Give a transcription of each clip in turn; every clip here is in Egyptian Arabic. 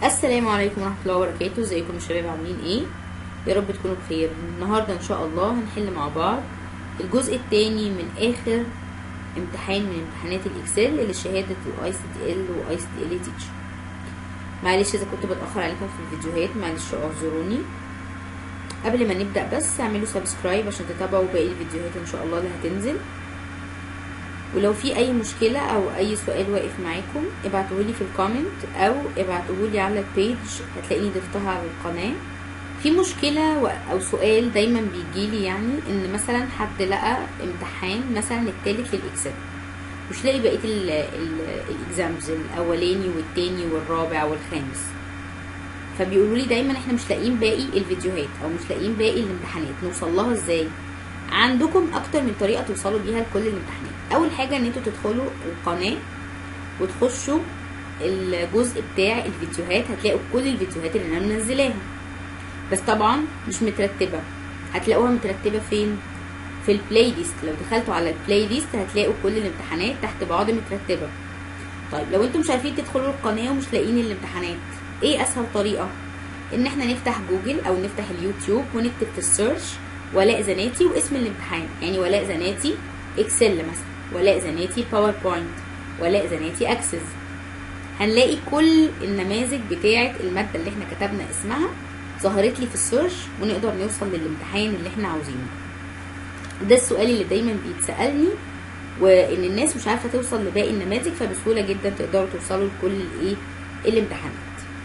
السلام عليكم ورحمة الله وبركاته ازيكم يا شباب عاملين ايه يا رب تكونوا بخير النهاردة ان شاء الله هنحل مع بعض الجزء الثاني من اخر امتحان من امتحانات الاكسل لشهادة الاي سي تي ال واي سي تي ال تيتشر معلش اذا كنت بتأخر عليكم في الفيديوهات معلش اعذروني قبل ما نبدأ بس اعملوا سبسكرايب عشان تتابعوا باقي الفيديوهات ان شاء الله اللي هتنزل ولو في اي مشكلة او اي سؤال واقف معاكم ابعتوهولي في الكومنت او ابعتوهولي على البيج هتلاقيني ضفتها على القناة في مشكلة او سؤال دايما بيجيلي يعني ان مثلا حد لقى امتحان مثلا التالت للاكسل مش لاقي بقية الاكزامز الاولاني والتاني والرابع والخامس فبيقولوا لي دايما احنا مش لاقيين باقي الفيديوهات او مش لاقيين باقي الامتحانات نوصل لها ازاي عندكم اكتر من طريقه توصلوا بيها لكل الامتحانات اول حاجه ان انتوا تدخلوا القناه وتخشوا الجزء بتاع الفيديوهات هتلاقوا كل الفيديوهات اللي انا منزلاها بس طبعا مش مترتبه هتلاقوها مترتبه فين في البلاي ليست لو دخلتوا على البلاي ليست هتلاقوا كل الامتحانات تحت بعض مترتبه طيب لو انتم مش عارفين تدخلوا القناه ومش لاقيين الامتحانات ايه اسهل طريقه ان احنا نفتح جوجل او نفتح اليوتيوب ونكتب في السيرش ولاء زناتي واسم الامتحان يعني ولاء زناتي اكسل مثلا ولاء زناتي باوربوينت ولاء زناتي اكسس هنلاقي كل النماذج بتاعه الماده اللي احنا كتبنا اسمها ظهرت لي في السيرش ونقدر نوصل للامتحان اللي احنا عاوزينه ده السؤال اللي دايما بيتسالني وان الناس مش عارفه توصل لباقي النماذج فبسهوله جدا تقدروا توصلوا لكل الايه الامتحانات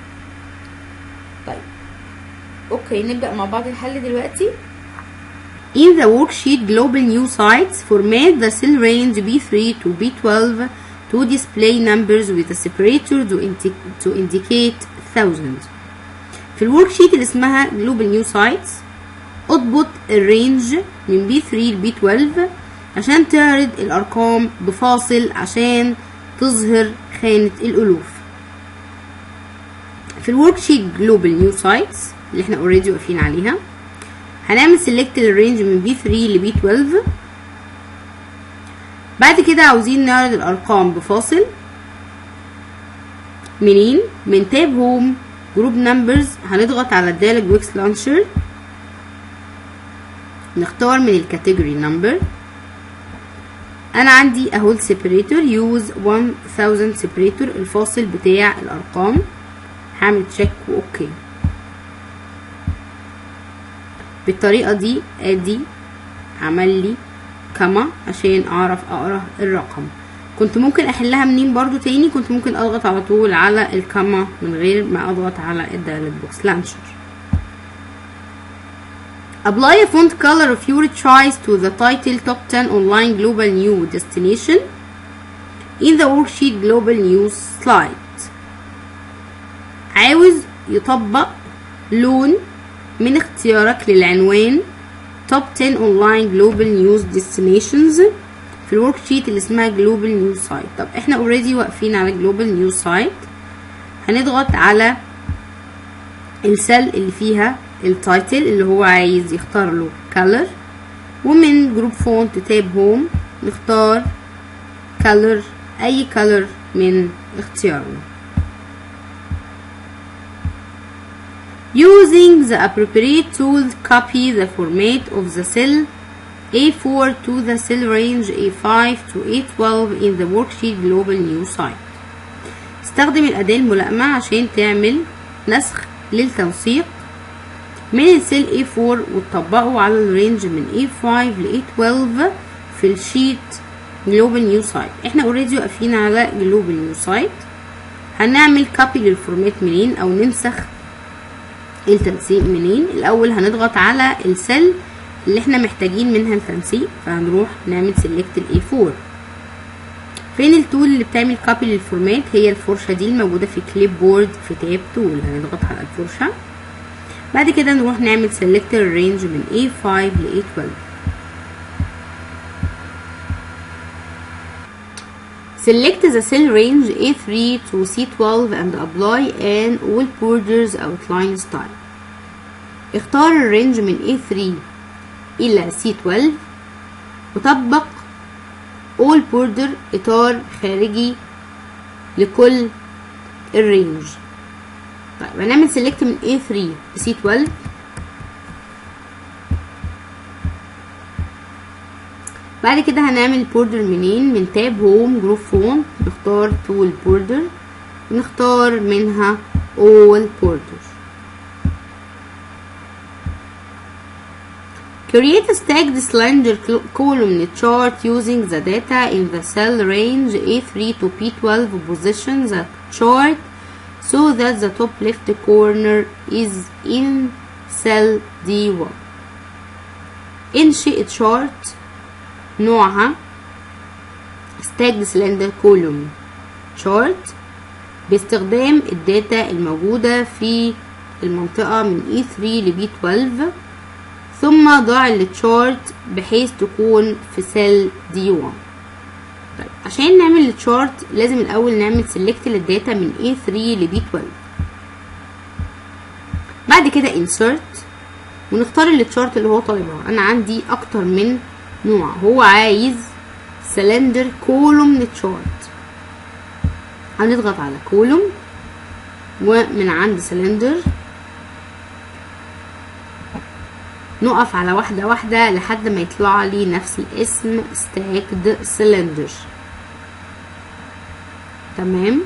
طيب اوكي نبدا مع بعض الحل دلوقتي In the worksheet Global New Sites, format the cell range B3 to B12 to display numbers with a separator to, indi to indicate thousands. في الورك اللي اسمها Global New Sites اضبط الرينج من B3 ل B12 عشان تعرض الأرقام بفاصل عشان تظهر خانة الألوف. في الورك Global New Sites اللي احنا اوريدي واقفين عليها هنعمل سيلكت للرينج من B3 ل B12 بعد كده عاوزين نعرض الارقام بفاصل منين من تاب هوم جروب نمبرز هنضغط على الدايلوج ويكس لانشر نختار من الكاتيجوري نمبر انا عندي اهو السيبريتور يوز 1000 سيبريتور الفاصل بتاع الارقام هعمل تشيك واوكي بالطريقة دي ادي عمل لي كما عشان اعرف اقرا الرقم كنت ممكن احلها منين برضو تاني كنت ممكن اضغط على طول على الكما من غير ما اضغط على الدايلوج بوكس لانشر Apply a font color of your choice to the title Top 10 Online Global New Destination in the worksheet Global News slide. عاوز يطبق لون من اختيارك للعنوان Top 10 Online Global News Destinations في الورك شيت اللي اسمها Global News Site طب احنا اوريدي واقفين على Global News Site هنضغط على السل اللي فيها التايتل اللي هو عايز يختار له color ومن جروب فونت تاب هوم نختار color اي color من اختيارنا Using the appropriate tool, copy the format of the cell A4 to the cell range A5 to A12 in the worksheet Global New Site. استخدم الأداة الملائمة عشان تعمل نسخ للتوثيق من السيل A4 وتطبقه على الرينج من A5 ل A12 في الشيت Global New Site. احنا اوريدي واقفين على Global New Site. هنعمل كوبي للفورمات منين او ننسخ التنسيق منين الاول هنضغط على السل اللي احنا محتاجين منها التنسيق فهنروح نعمل سيلكت الاي 4 فين التول اللي بتعمل كوبي للفورمات هي الفرشه دي الموجوده في كليب بورد في تاب تول هنضغط على الفرشه بعد كده نروح نعمل سيلكت الرينج من A5 ل A12 Select the cell range A3 to C12 and apply an all borders outline style. اختار الرينج من A3 إلى C12 وطبق all border إطار خارجي لكل الرينج طيب هنعمل سيلكت من A3 ل C12 بعد كده هنعمل بوردر منين من تاب هوم جروب فون نختار تول بوردر نختار منها all borders Create a stacked cylinder column chart using the data in the cell range A3 to P12 position the chart so that the top left corner is in cell D1 انشئ chart نوعها stacked cylinder column chart باستخدام الداتا الموجودة في المنطقة من E3 ل B12 ثم ضع التشارت بحيث تكون في سيل D1 طيب عشان نعمل التشارت لازم الأول نعمل سيلكت للداتا من A3 ل B12 بعد كده insert ونختار التشارت اللي هو طالبها أنا عندي أكتر من نوع هو عايز سلندر كولوم تشارت هنضغط على كولوم ومن عند سلندر نقف على واحدة واحدة لحد ما يطلع لي نفس الاسم stacked cylinder تمام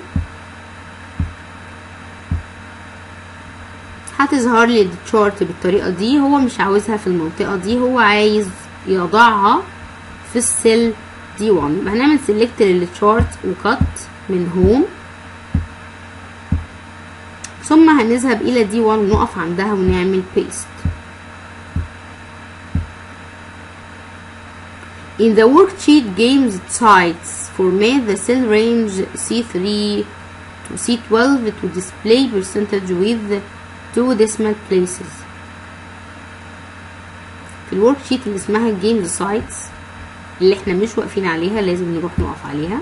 هتظهر لي التشارت بالطريقة دي هو مش عاوزها في المنطقة دي هو عايز يضعها في السيل دي 1 يبقى هنعمل سيلكت للتشارت وكت من هوم ثم هنذهب الى دي 1 ونقف عندها ونعمل بيست In the worksheet games sites format the cell range C3 to C12 to display percentage with two decimal places. في الورك شيت اللي اسمها جيمز سايتس اللي احنا مش واقفين عليها لازم نروح نقف عليها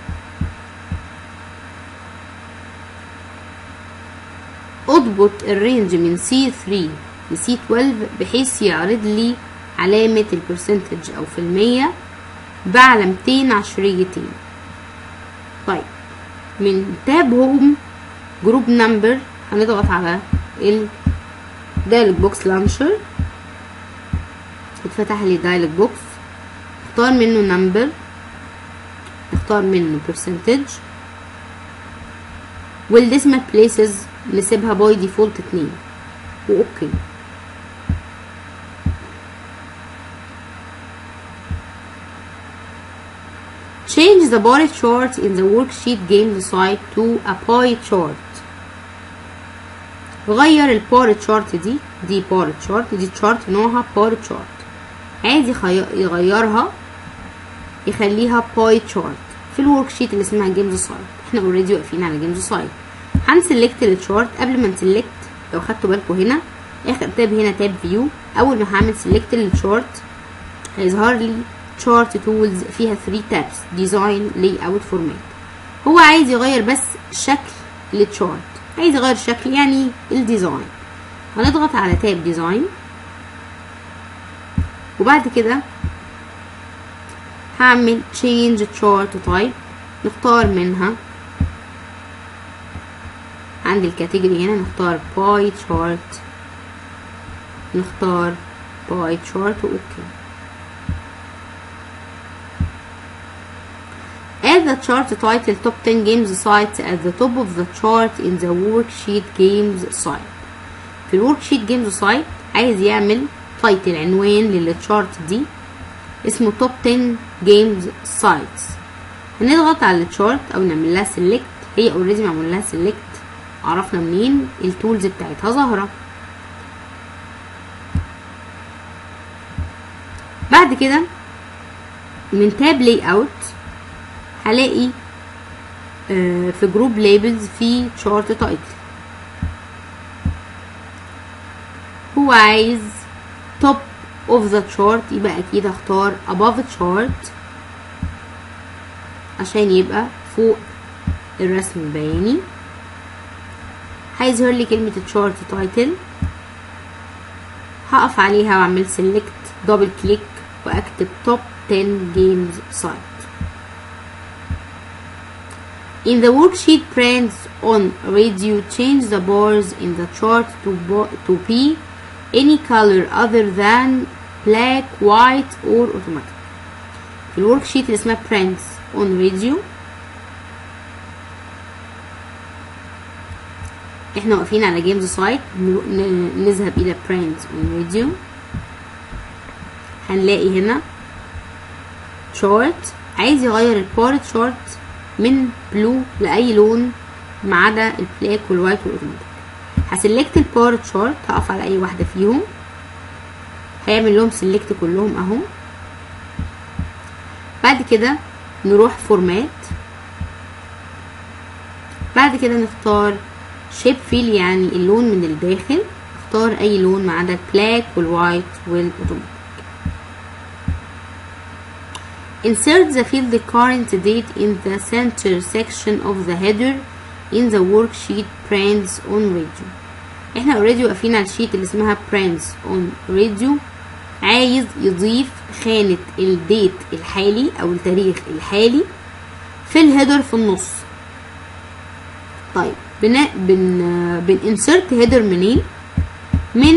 اضبط الرينج من C3 ل C12 بحيث يعرض لي علامة البرسنتج أو في المية بعلامتين عشريتين طيب من تاب هوم جروب نمبر هنضغط على الدايلوج بوكس لانشر اتفتح لي دايلوج بوكس اختار منه نمبر اختار منه برسنتج والديسمال بليسز نسيبها باي ديفولت اتنين واوكي Change the bar chart in the worksheet game site to a pie chart. غير البار تشارت دي دي بار تشارت دي تشارت نوعها بار تشارت عايز يغيرها يخليها باي تشارت في الورك شيت اللي اسمها جيمز سايت احنا اوريدي واقفين على جيمز سايت هنسلكت التشارت قبل ما نسلكت لو خدتوا بالكم هنا اخر تاب هنا تاب فيو اول ما هعمل سلكت للتشارت هيظهر لي chart tools فيها 3 تابس ديزاين لاي اوت فورمات هو عايز يغير بس شكل للتشارت عايز يغير شكل يعني الديزاين هنضغط على تاب ديزاين وبعد كده هعمل change chart type نختار منها عند الكاتيجوري هنا نختار باي chart نختار باي chart اوكي Add the chart title top 10 games sites at the top of the chart in the worksheet games site. في الوركشيت جيمز سايت عايز يعمل تايتل عنوان للتشارت دي اسمه توب 10 جيمز سايتس هنضغط على التشارت او نعمل لها سيلكت هي اوريدي معمول لها سيلكت عرفنا منين التولز بتاعتها ظاهره بعد كده من تاب لاي اوت هلاقي آه في جروب ليبلز في شارت تايتل هو عايز توب اوف ذا chart يبقى اكيد هختار above chart عشان يبقى فوق الرسم البياني هيظهر لي كلمة الشارت تايتل هقف عليها واعمل سيلكت دبل كليك واكتب توب 10 جيمز سايت In the worksheet prints on radio, change the bars in the chart to, bo- to be any color other than black, white or automatic. في الورك اللي اسمها prints on radio احنا واقفين على جيمز سايت نذهب الى prints on radio هنلاقي هنا chart عايز يغير البار chart من بلو لاي لون ما عدا البلاك والوايت والاوتوماتيك هسلكت البار تشارت هقف على اي واحده فيهم هيعمل لهم سلكت كلهم اهو بعد كده نروح فورمات بعد كده نختار شيب فيل يعني اللون من الداخل اختار اي لون ما عدا البلاك والوايت والاوتوماتيك Insert the field the current date in the center section of the header in the worksheet prints on radio احنا already واقفين على الشيت اللي اسمها prints on radio عايز يضيف خانة الديت الحالي او التاريخ الحالي في الهيدر في النص طيب بن بن بن insert header منين من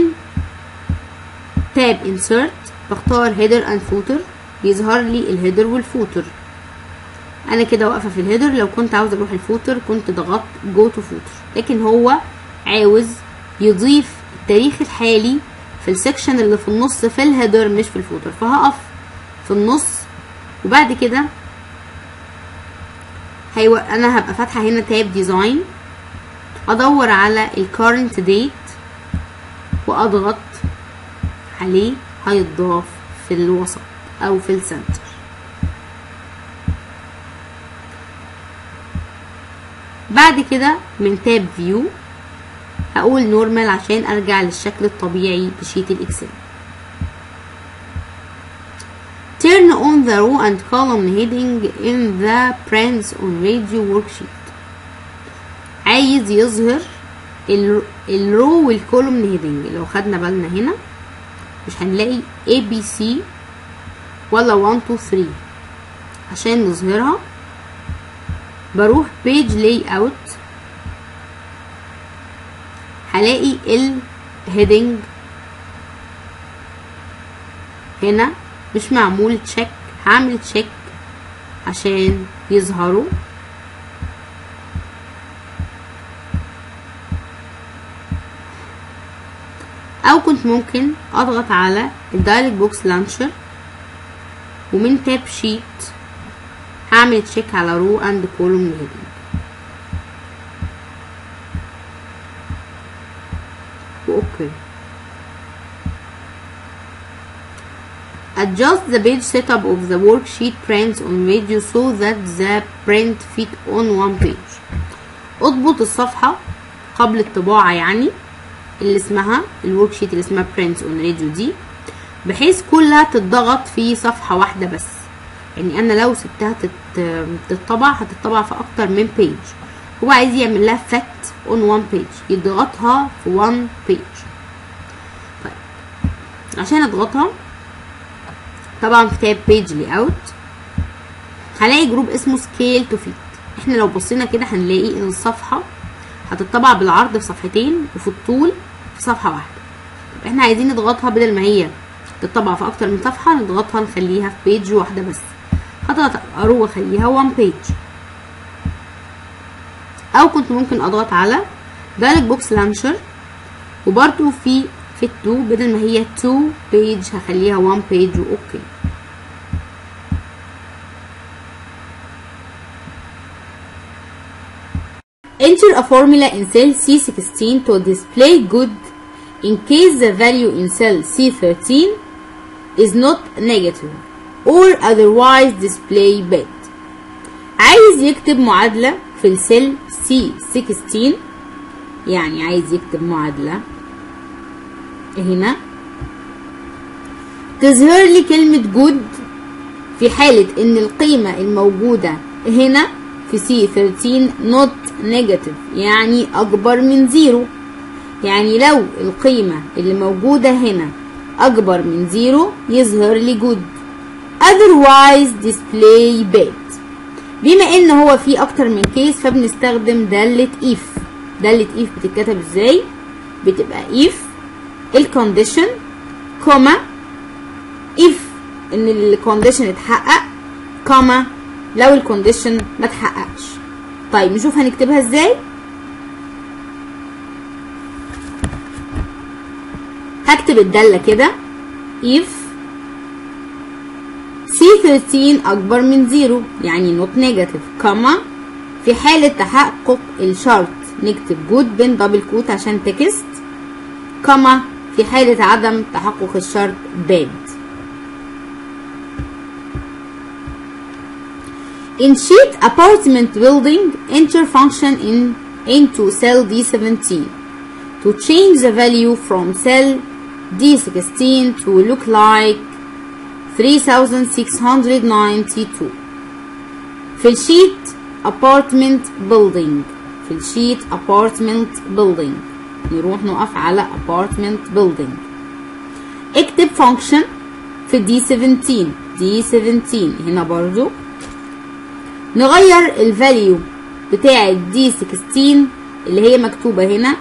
تاب insert بختار header and footer بيظهر لي الهيدر والفوتر انا كده واقفه في الهيدر لو كنت عاوز اروح الفوتر كنت ضغطت جو تو فوتر لكن هو عاوز يضيف التاريخ الحالي في السكشن اللي في النص في الهيدر مش في الفوتر فهقف في النص وبعد كده هيو... انا هبقى فاتحه هنا تاب ديزاين ادور على الكارنت ديت واضغط عليه هيتضاف في الوسط او في السنتر بعد كده من تاب فيو هقول نورمال عشان ارجع للشكل الطبيعي بشيت الاكسل turn on the row and column heading in the prints on radio worksheet عايز يظهر الرو والكولوم هيدنج لو خدنا بالنا هنا مش هنلاقي A B C ولا 1 2 3 عشان نظهرها بروح page layout هلاقي الهيدنج هنا مش معمول تشيك هعمل تشيك عشان يظهروا او كنت ممكن اضغط على الدايلوج بوكس لانشر ومن تاب شيت هعمل تشيك على رو اند كولوم هيدنج واوكي Adjust the page setup of the worksheet prints on radio so that the print fit on one page. اضبط الصفحة قبل الطباعة يعني اللي اسمها الوركشيت اللي اسمها prints on radio دي بحيث كلها تتضغط في صفحة واحدة بس يعني انا لو سبتها تت... تتطبع هتتطبع في اكتر من بيج هو عايز يعمل لها فت on one page يضغطها في one page طيب عشان اضغطها طبعا في تاب بيج لي اوت هلاقي جروب اسمه سكيل تو فيت احنا لو بصينا كده هنلاقي ان الصفحه هتطبع بالعرض في صفحتين وفي الطول في صفحه واحده طب احنا عايزين نضغطها بدل ما هي تطبع في اكتر من صفحه نضغطها نخليها في بيج واحده بس هضغط ارو واخليها وان بيج او كنت ممكن اضغط على دايلوج بوكس لانشر وبرده في fit to بدل ما هي 2 page هخليها 1 page واوكي Enter a formula in cell C16 to display good in case the value in cell C13 is not negative or otherwise display bad. عايز يكتب معادلة في السيل C16 يعني عايز يكتب معادلة هنا تظهر لي كلمة جود في حالة ان القيمة الموجودة هنا في سي 13 not negative يعني اكبر من زيرو يعني لو القيمة اللي موجودة هنا اكبر من زيرو يظهر لي جود otherwise display bad بما ان هو في اكتر من كيس فبنستخدم دالة if دالة if بتتكتب ازاي بتبقى if الكونديشن كوما if ان الكونديشن اتحقق كوما لو الكونديشن ما اتحققش طيب نشوف هنكتبها ازاي هكتب الدالة كده if C13 أكبر من زيرو يعني not negative كما في حالة تحقق الشرط نكتب جود بين دبل كوت عشان تكست كما في حالة عدم تحقق الشرط bad In sheet apartment building enter function in into cell D17 to change the value from cell D16 to look like 3692 في الشيت apartment building في الشيت apartment building نروح نقف على apartment building اكتب function في D17 D17 هنا برضو نغير الفاليو بتاعة D16 اللي هي مكتوبة هنا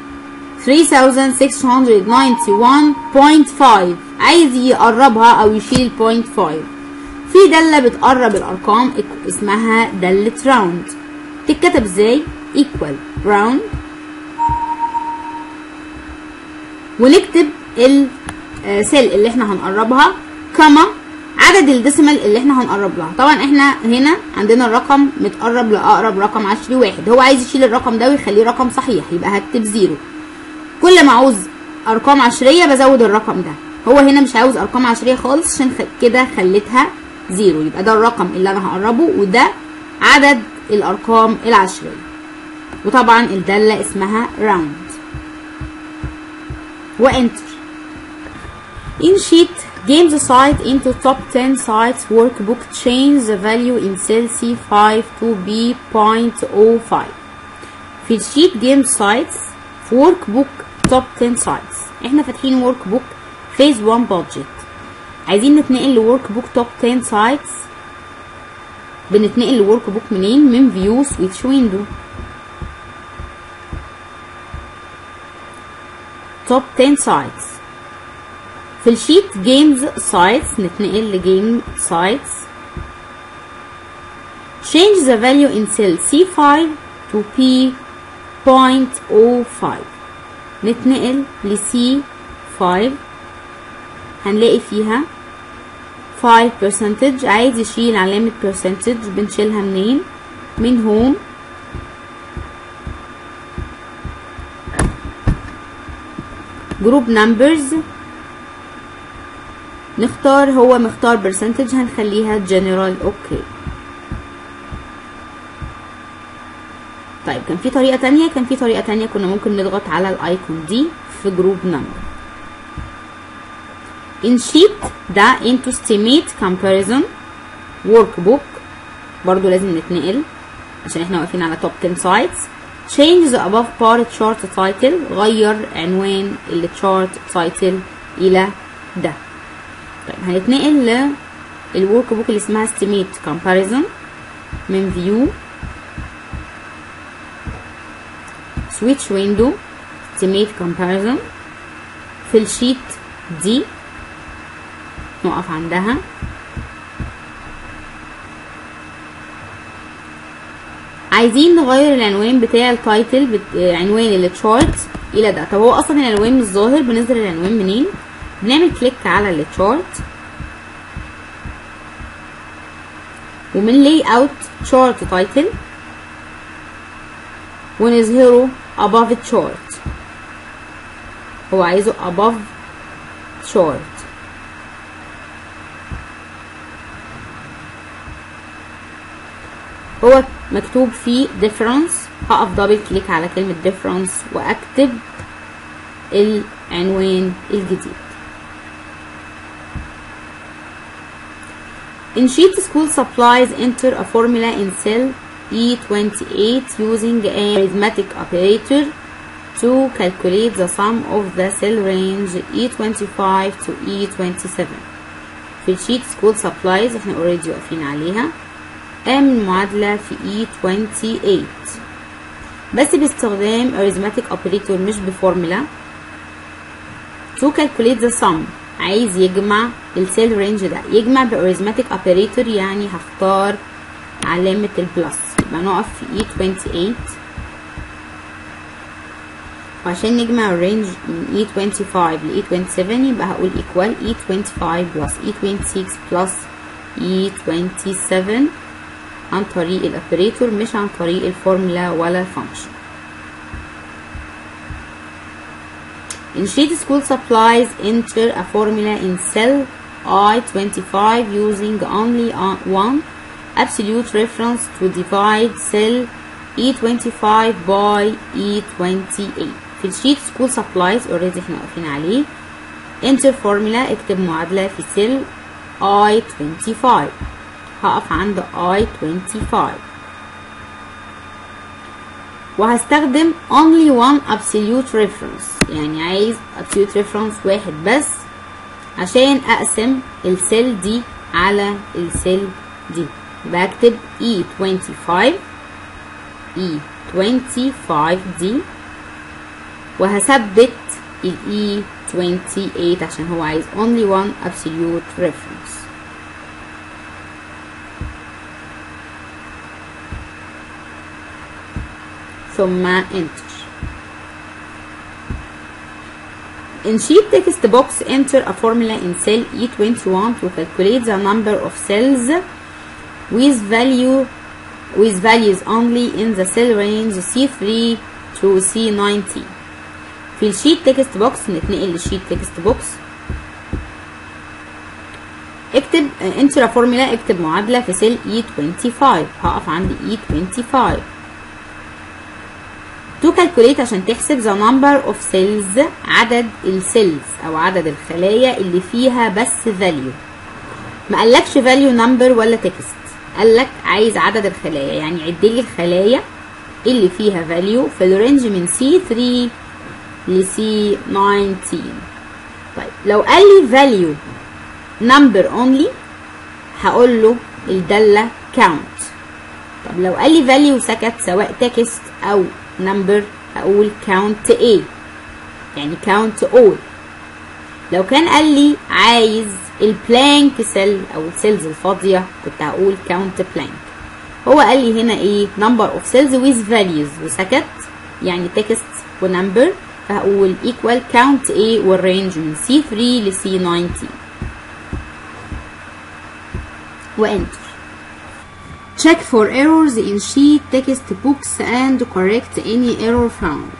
3691.5 عايز يقربها او يشيل البوينت 5 في دالة بتقرب الارقام اسمها دالة راوند تتكتب ازاي equal round ونكتب السيل اللي احنا هنقربها كما عدد الديسيمال اللي احنا هنقرب لها طبعا احنا هنا عندنا الرقم متقرب لاقرب رقم عشري واحد هو عايز يشيل الرقم ده ويخليه رقم صحيح يبقى هكتب زيرو كل ما عاوز ارقام عشريه بزود الرقم ده هو هنا مش عاوز ارقام عشريه خالص عشان كده خليتها زيرو يبقى ده الرقم اللي انا هقربه وده عدد الارقام العشريه وطبعا الداله اسمها راوند وانتر in sheet game the site into top 10 sites workbook change the value in cell C5 to B.05 في الشيت game sites work book top 10 sites احنا فاتحين work book phase 1 budget عايزين نتنقل ل work book top 10 sites بنتنقل ل work book منين من view switch window top 10 sites في الشيت games sites نتنقل ل game sites change the value in cell C5 to P.05 نتنقل ل C5 هنلاقي فيها 5 percentage عايز يشيل علامة percentage بنشيلها منين من هوم جروب نمبرز نختار هو مختار percentage هنخليها general اوكي طيب كان في طريقة تانية كان في طريقة تانية كنا ممكن نضغط على الايكون دي في جروب نمبر in sheet ده into estimate comparison workbook برضو لازم نتنقل عشان احنا واقفين على top 10 sites change the above part chart title غير عنوان ال chart title الى ده طيب هنتنقل ل الورك بوك اللي اسمها estimate comparison من view switch window estimate comparison في الشيت دي نقف عندها عايزين نغير العنوان بتاع التايتل بت... عنوان التشارت الى ده طب هو اصلا العنوان مش ظاهر بنزل العنوان منين بنعمل كليك على التشارت ومن لاي اوت شارت تايتل ونظهره above chart هو عايزه above chart هو مكتوب فيه difference هقف دبل كليك على كلمة difference واكتب العنوان الجديد In sheet school supplies enter a formula in cell E28 using a arithmetic operator to calculate the sum of the cell range E25 to E27 في الشيت school supplies احنا already واقفين عليها اعمل المعادلة في E28 بس باستخدام arithmetic operator مش بفورمولا to calculate the sum عايز يجمع السيل رينج ده يجمع باريزماتيك اوبريتور يعني هختار علامة البلس يبقى نقف في E28 وعشان نجمع الرينج من E25 ل E27 يبقى هقول equal E25 plus E26 plus E27 عن طريق الاوبريتور مش عن طريق الفورمولا ولا الفانكشن In sheet school supplies enter a formula in cell I25 using only one absolute reference to divide cell E25 by E28 في الشيت سكول سبلايز اوريدي احنا واقفين عليه enter formula اكتب معادلة في سيل I25 هقف عند I25 وهستخدم only one absolute reference يعني عايز absolute reference واحد بس عشان اقسم السيل دي على السيل دي بكتب E25 E25 دي وهثبت ال E28 عشان هو عايز only one absolute reference ثم enter In sheet text box enter a formula in cell E21 to calculate the number of cells with value with values only in the cell range C3 to C90 في الشيت تكست بوكس نتنقل للشيت تكست بوكس اكتب انتر فورمولا اكتب معادلة في سيل E25 هقف عند E25 to calculate عشان تحسب the number of cells عدد السيلز او عدد الخلايا اللي فيها بس value ما قالكش value number ولا text قالك عايز عدد الخلايا يعني عدلي الخلايا اللي فيها value في الرينج من C3 ل C19 طيب لو قال لي value number only هقول له الدالة count طب لو قال لي value سكت سواء text او number هقول count A يعني count all لو كان قال لي عايز البلانك سيل او السيلز الفاضية كنت هقول count blank هو قال لي هنا ايه number of cells with values وسكت يعني text ونمبر فهقول equal count A والرينج من C3 ل C19 وانتر Check for errors in sheet textbooks and correct any error found.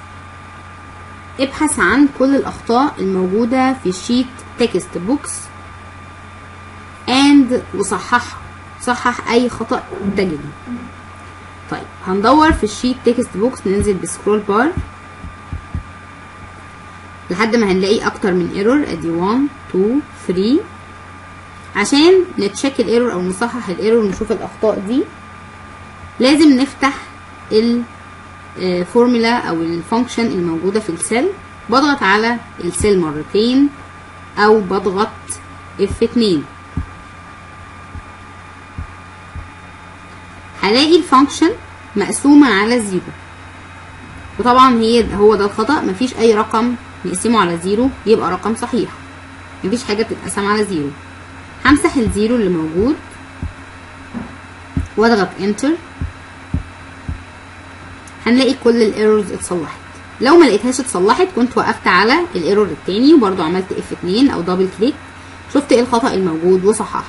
ابحث عن كل الأخطاء الموجودة في الشيت تكست بوكس and وصححها صحح أي خطأ تجده طيب هندور في الشيت تكست بوكس ننزل بسكرول بار لحد ما هنلاقي أكتر من ايرور ادي 1 2 3 عشان نتشيك الايرور او نصحح الايرور ونشوف الاخطاء دي لازم نفتح الفورمولا او الفانكشن الموجوده في السيل بضغط على السيل مرتين او بضغط F2 هلاقي الفانكشن مقسومه على زيرو وطبعا هي هو ده الخطا مفيش اي رقم نقسمه على زيرو يبقى رقم صحيح مفيش حاجه بتتقسم على زيرو همسح الزيرو اللي موجود واضغط انتر هنلاقي كل الايرورز اتصلحت لو ما لقيتهاش اتصلحت كنت وقفت على الايرور التاني وبرضو عملت اف 2 او دبل كليك شفت ايه الخطأ الموجود وصححته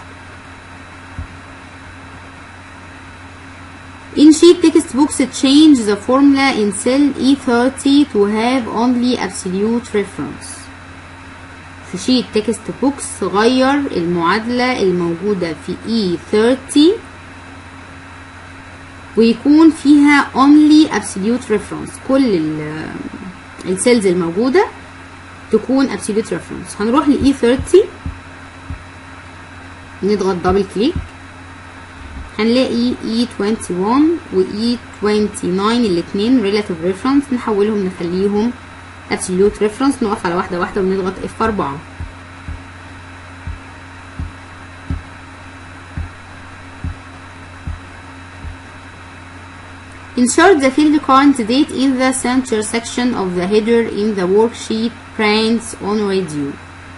In sheet textbooks change the formula in cell E30 to have only absolute reference في شيت تكست بوكس غير المعادلة الموجودة في E30 ويكون فيها only absolute reference كل السيلز الموجودة تكون absolute reference هنروح ل E30 نضغط دبل كليك هنلاقي E21 و E29 الاتنين relative reference نحولهم نخليهم absolute reference نقف على واحدة واحدة ونضغط F4 Insert the field current date in the center section of the header in the worksheet prints on radio.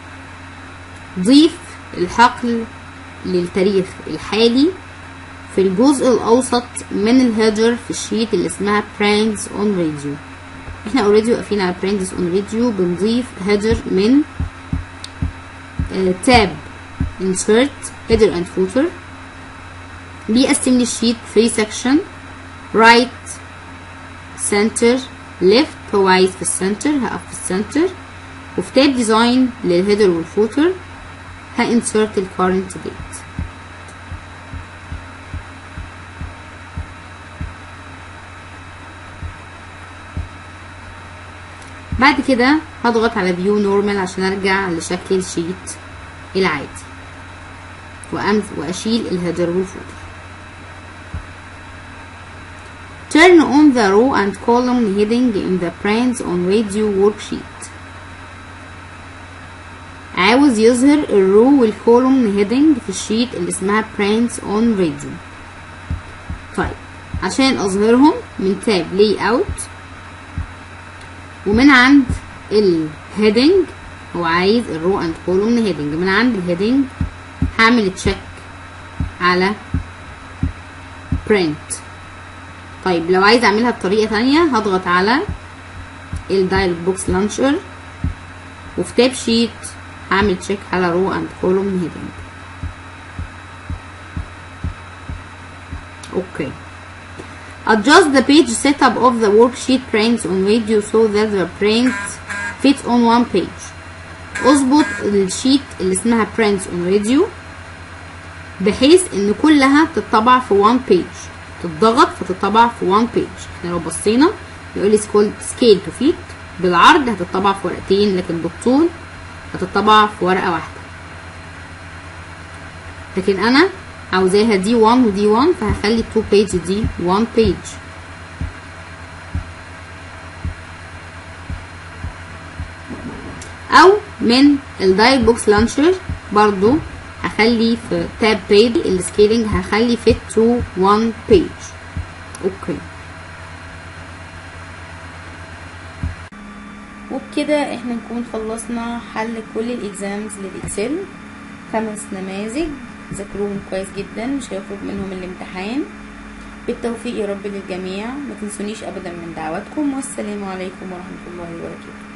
ضيف الحقل للتاريخ الحالي في الجزء الأوسط من الهيدر في الشيت اللي اسمها prints on radio. احنا اوريدي واقفين على prints on radio بنضيف header من تاب insert header and footer بيقسم لي الشيت 3 section right center left هو عايز في السنتر هقف في السنتر وفي تاب ديزاين للهيدر والفوتر هانسرت الكارنت ديت بعد كده هضغط على فيو نورمال عشان ارجع لشكل الشيت العادي وأمز واشيل الهيدر والفوتر Turn on the row and column heading in the prints on radio worksheet. عاوز يظهر الرو والكولوم هيدنج في الشيت اللي اسمها prints on radio. طيب عشان اظهرهم من تاب layout ومن عند الهيدنج هو عايز الرو اند كولوم هيدنج من عند الهيدنج هعمل تشيك على print طيب لو عايز اعملها بطريقه ثانيه هضغط على الدايلوج بوكس لانشر وفي تاب شيت هعمل تشيك على رو اند كولوم هيدنج اوكي adjust the page setup of the worksheet prints on radio so that the print fits on one page اظبط الشيت اللي اسمها prints on radio بحيث ان كلها تطبع في one page تتضغط فتطبع في one page احنا لو بصينا يقول لي scale to fit بالعرض هتطبع في ورقتين لكن بالطول هتطبع في ورقة واحدة لكن انا عاوزاها دي 1 ودي 1 فهخلي 2 page دي 1 page او من الدايل بوكس لانشر برضو هخلي في تاب بيج السكيلينج هخلي fit to 1 page اوكي وبكده احنا نكون خلصنا حل كل الاكزامز للاكسل خمس نماذج ذاكروهم كويس جدا مش هيخرج منهم الامتحان بالتوفيق يا رب للجميع ما تنسونيش ابدا من دعواتكم والسلام عليكم ورحمه الله وبركاته